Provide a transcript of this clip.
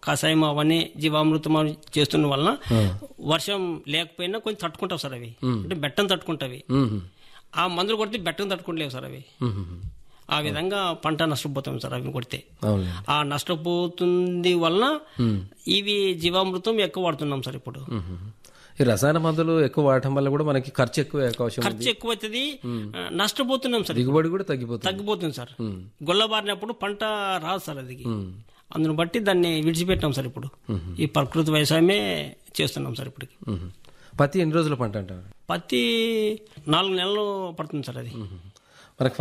కషాయం అవన్నీ జీవామృతం అవి చేస్తున్న వలన వర్షం లేకపోయినా కొంచెం తట్టుకుంటావు సార్ అవి అంటే బెట్టం తట్టుకుంటావి మ్మ్. ఆ మందులు కొడితే బెట్టం తట్టుకుంటలేవు సార్ అవి మ్మ్. ఆ విధంగా పంట నష్టపోతాం సార్ అవి కొడితే అవును ఆ నష్టపోతుంది వలన ఇవి జీవామృతం ఎక్కువ వాడుతున్నాం సార్ ఇప్పుడు మ్మ్. ఈ రసాయన మందులు ఎక్కువ వాడటం వల్ల కూడా మనకి ఖర్చు ఎక్కువ అవకాశం ఉంది. ఖర్చు ఎక్కువ అవుతుంది నష్టపోతున్నాం సార్ దిగుబడి కూడా తగ్గిపోతుంది తగ్గిపోతుంది సార్ గొల్లబారినప్పుడు పంట రాదు సార్ అది అందును బట్టి దాన్ని విడిచిపెట్టాం సార్ ఇప్పుడు ఈ ప్రకృతి వ్యవసాయమే చేస్తున్నాం సార్ ఇప్పటికి మ్మ్. పత్తి ఎన్ని రోజుల పంట అంటారు పత్తి నాలుగు నెలలు పడుతుంది సార్ అది